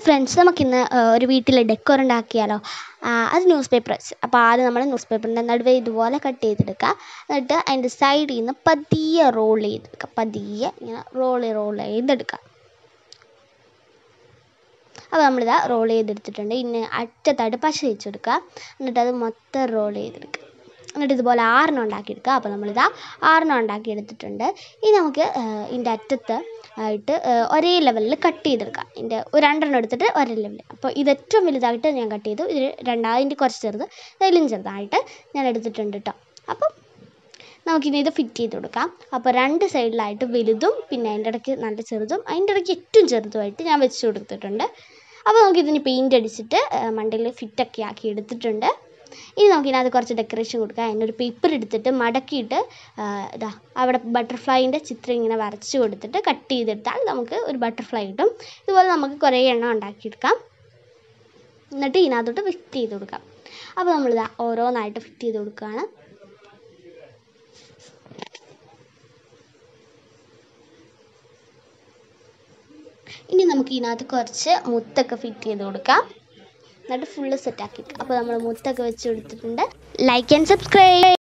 friends നമുക്കിന്ന് ഒരു വീട്ടിൽ ഡെക്കോർ ഉണ്ടാക്കിയാലോ ആ, അത് ന്യൂസ് പേപ്പർ വെച്ച് അപ്പോൾ ആദ്യം നമ്മൾ ന്യൂസ് പേപ്പറിൻ്റെ നടുവേ ഇതുപോലെ കട്ട് ചെയ്തെടുക്കുക എന്നിട്ട് അതിൻ്റെ സൈഡിൽ നിന്ന് പതിയെ റോൾ ചെയ്തെടുക്കുക പതിയെ ഇങ്ങനെ റോൾ റോൾ ചെയ്തെടുക്കുക അപ്പോൾ നമ്മളിതാ റോൾ ചെയ്തെടുത്തിട്ടുണ്ട് ഇനി അറ്റത്തായിട്ട് പശ വെച്ചെടുക്കുക എന്നിട്ട് അത് മൊത്തം റോൾ ചെയ്തെടുക്കുക എന്നിട്ട് ഇതുപോലെ ആറെണ്ണം ഉണ്ടാക്കിയെടുക്കുക അപ്പോൾ നമ്മളിതാ ആറെണ്ണം ഉണ്ടാക്കിയെടുത്തിട്ടുണ്ട് ഇനി നമുക്ക് ആ, ഇതിൻ്റെ അറ്റത്ത് ആയിട്ട് ആ, ഒരേ ലെവലിൽ കട്ട് ചെയ്തെടുക്കാം ഇതിൻ്റെ ഒരു രണ്ടെണ്ണം എടുത്തിട്ട് ഒരേ ലെവലിൽ അപ്പോൾ ഇത് ഏറ്റവും വലുതായിട്ട് ഞാൻ കട്ട് ചെയ്തു ഇത് രണ്ടാതിൻ്റെ കുറച്ച് ചെറുത് ഇതിലും ചെറുതായിട്ട് ഞാൻ എടുത്തിട്ടുണ്ട് കേട്ടോ അപ്പം നമുക്കിനി ഇത് ഫിറ്റ് ചെയ്ത് കൊടുക്കാം അപ്പോൾ രണ്ട് സൈഡിലായിട്ട് വലുതും പിന്നെ അതിൻ്റെ ഇടയ്ക്ക് നല്ല ചെറുതും അതിൻ്റെ ഇടയ്ക്ക് ഏറ്റവും ചെറുതുമായിട്ട് ഞാൻ വെച്ച് കൊടുത്തിട്ടുണ്ട് അപ്പോൾ നമുക്കിതിന് പെയിൻ്റ് അടിച്ചിട്ട് മണ്ടയിൽ ഫിറ്റൊക്കെ ആക്കി എടുത്തിട്ടുണ്ട് ഇനി നമുക്കിതിനകത്ത് കുറച്ച് ഡെക്കറേഷൻ കൊടുക്കാം അതിനൊരു പേപ്പർ എടുത്തിട്ട് മടക്കിയിട്ട് ആ, ഇതാ അവിടെ ബട്ടർഫ്ലൈൻ്റെ ചിത്രം ഇങ്ങനെ വരച്ച് കൊടുത്തിട്ട് കട്ട് ചെയ്തെടുത്താൽ നമുക്ക് ഒരു ബട്ടർഫ്ലൈ കിട്ടും ഇതുപോലെ നമുക്ക് കുറേ എണ്ണം ഉണ്ടാക്കിയെടുക്കാം എന്നിട്ട് ഇതിനകത്തോട്ട് ഫിറ്റ് ചെയ്ത് കൊടുക്കാം അപ്പോൾ നമ്മളിതാ ഓരോന്നായിട്ട് ഫിറ്റ് ചെയ്ത് കൊടുക്കുകയാണ് ഇനി നമുക്ക് ഇതിനകത്ത് കുറച്ച് മുത്തൊക്കെ ഫിറ്റ് ചെയ്ത് കൊടുക്കാം എന്നിട്ട് ഫുള്ള് സെറ്റാക്കി അപ്പോൾ നമ്മൾ മുത്തൊക്കെ വെച്ച് കൊടുത്തിട്ടുണ്ട് ലൈക്ക് ആൻഡ് സബ്സ്ക്രൈബ്